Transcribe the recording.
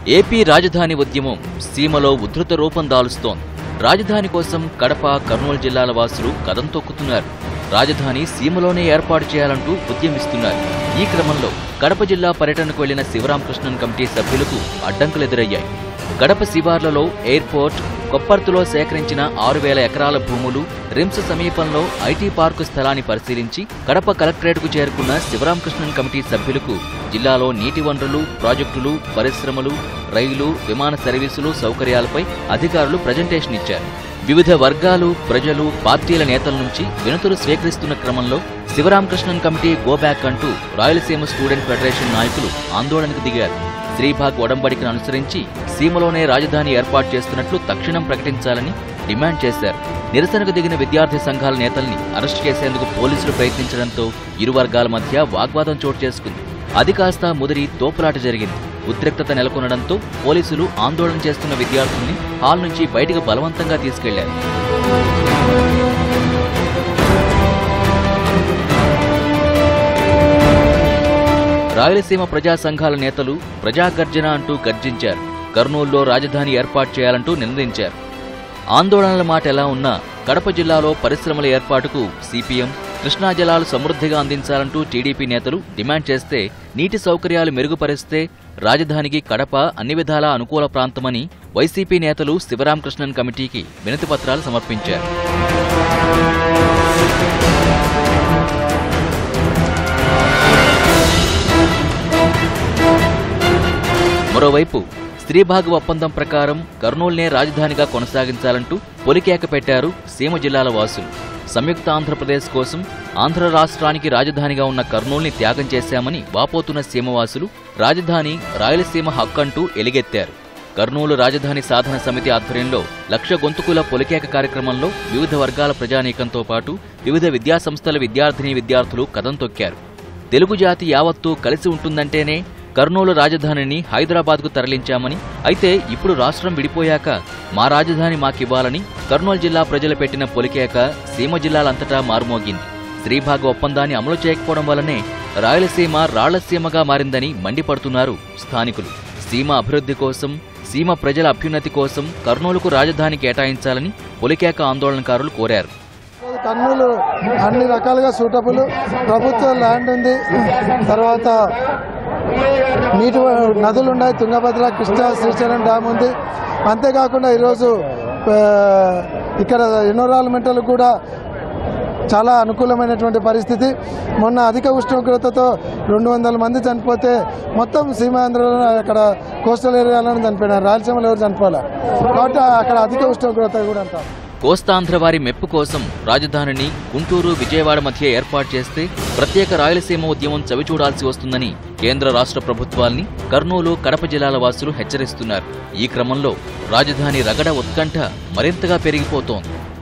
AP రాజధాని ఉద్యమం సీమలో ఉధృత రూపం దాలుస్తోంది రాజధాని కోసం కడప కర్నూలు జిల్లాల వాసులు కదం తొక్కుతున్నారు రాజధాని సీమలోనే ఏర్పాటు చేయాలంటూ ఉద్యమిస్తున్నారు ఈ క్రమంలో కడప జిల్లా పర్యటనకు వెళ్లిన శివరామకృష్ణన్ కమిటీ సభ్యులకు అడ్డంకులు ఎదురయ్యాయి కడప శివార్లలో ఎయిర్పోర్ట్ కొప్పర్తులో సేకరించిన ఆరు వేల ఎకరాల భూములు రిమ్స్ సమీపంలో ఐటీ పార్కు స్థలాన్ని పరిశీలించి కడప కలెక్టరేట్కు చేరుకున్న శివరామకృష్ణన్ కమిటీ సభ్యులకు జిల్లాలో నీటి వనరులు ప్రాజెక్టులు పరిశ్రమలు రైలు విమాన సర్వీసులు సౌకర్యాలపై అధికారులు ప్రజెంటేషన్ ఇచ్చారు వివిధ వర్గాలు ప్రజలు పార్టీల నేతల నుంచి వినతులు స్వీకరిస్తున్న క్రమంలో శివరామకృష్ణన్ కమిటీ గోబ్యాక్ అంటూ రాయలసీమ స్టూడెంట్ ఫెడరేషన్ నాయకులు ఆందోళనకు దిగారు శ్రీభాగ్ ఒడంబడికను అనుసరించి సీమలోనే రాజధాని ఏర్పాటు చేస్తున్నట్లు తక్షణం ప్రకటించాలని డిమాండ్ చేశారు నిరసనకు దిగిన విద్యార్థి సంఘాల నేతల్ని అరెస్ట్ చేసేందుకు పోలీసులు ప్రయత్నించడంతో ఇరు వర్గాల మధ్య వాగ్వాదం చోటు చేసుకుంది అది కాస్త ముదిరి తోపులాట జరిగింది ఉద్రిక్తత నెలకొనడంతో పోలీసులు ఆందోళన చేస్తున్న విద్యార్థుల్ని హాల్ నుంచి బయటకు బలవంతంగా తీసుకెళ్లారు రాయలసీమ ప్రజా సంఘాల నేతలు ప్రజాగర్జన అంటూ గర్జించారు కర్నూలులో రాజధాని ఏర్పాటు చేయాలంటూ నినదించారు ఆందోళనల మాట ఎలా ఉన్నా కడప జిల్లాలో పరిశ్రమల ఏర్పాటుకు సిపిఎం కృష్ణా జలాలు సమృద్ధిగా అందించాలంటూ టీడీపీ నేతలు డిమాండ్ చేస్తే నీటి సౌకర్యాలు మెరుగుపరిస్తే రాజధానికి కడప అన్ని విధాలా అనుకూల ప్రాంతమని వైసీపీ నేతలు శివరామకృష్ణన్ కమిటీకి వినతి పత్రాలు సమర్పించారు మరోవైపు శ్రీభాగ్ ఒప్పందం ప్రకారం కర్నూలునే రాజధానిగా కొనసాగించాలంటూ పొలికేక పెట్టారు సీమ జిల్లాల వాసులు సంయుక్త ఆంధ్రప్రదేశ్ కోసం ఆంధ్ర రాష్ట్రానికి రాజధానిగా ఉన్న కర్నూలుని త్యాగం చేశామని వాపోతున్న సీమవాసులు రాజధాని రాయలసీమ హక్కంటూ ఎలిగెత్తారు కర్నూలు రాజధాని సాధన సమితి ఆధ్వర్యంలో లక్ష గొంతుకుల పొలికేక కార్యక్రమంలో వివిధ వర్గాల ప్రజానీకంతో పాటు వివిధ విద్యాసంస్థల విద్యార్థిని విద్యార్థులు కదం తొక్కారు తెలుగు జాతి యావత్తూ కలిసి ఉంటుందంటేనే కర్నూలు రాజధానిని హైదరాబాద్కు తరలించామని అయితే ఇప్పుడు రాష్ట్రం విడిపోయాక మా రాజధాని మాకివ్వాలని కర్నూలు జిల్లా ప్రజలు పెట్టిన పొలికేక సీమ జిల్లాలంతటా మారుమోగింది శ్రీభాగ ఒప్పందాన్ని అమలు చేయకపోవడం వల్లనే రాయలసీమ రాళ్లసీమగా మారిందని మండిపడుతున్నారు స్థానికులు సీమ అభివృద్ధి కోసం సీమ ప్రజల అభ్యున్నతి కోసం కర్నూలుకు రాజధాని కేటాయించాలని పొలికేక ఆందోళనకారులు కోరారు కర్నూలు అన్ని రకాలుగా సూటబుల్ ప్రభుత్వ ల్యాండ్ ఉంది తర్వాత నీటి వ- నదులు ఉన్నాయి తుంగభద్ర కృష్ణా శ్రీశైలం డ్యామ్ ఉంది అంతేకాకుండా ఈరోజు ఆ, ఇక్కడ ఎన్విరాన్మెంటల్ కూడా చాలా అనుకూలమైనటువంటి పరిస్థితి మొన్న అధిక ఉష్ణోగ్రతతో రెండు వందల మంది చనిపోతే మొత్తం సీమాంధ్రలో అక్కడ కోస్టల్ ఏరియాలోనే చనిపోయినారు రాయలసీమలో ఎవరు చనిపోలే కాబట్టి అక్కడ అధిక ఉష్ణోగ్రత కూడా అంటారు కోస్తాంధ్ర వారి మెప్పు కోసం రాజధానిని గుంటూరు విజయవాడ మధ్య ఏర్పాటు చేస్తే ప్రత్యేక రాయలసీమ ఉద్యమం చవిచూడాల్సి వస్తుందని కేంద్ర రాష్ట్ర ప్రభుత్వాల్ని కర్నూలు కడప జిల్లాల వాసులు హెచ్చరిస్తున్నారు ఈ క్రమంలో రాజధాని రగడ ఉత్కంఠ మరింతగా పెరిగిపోతోంది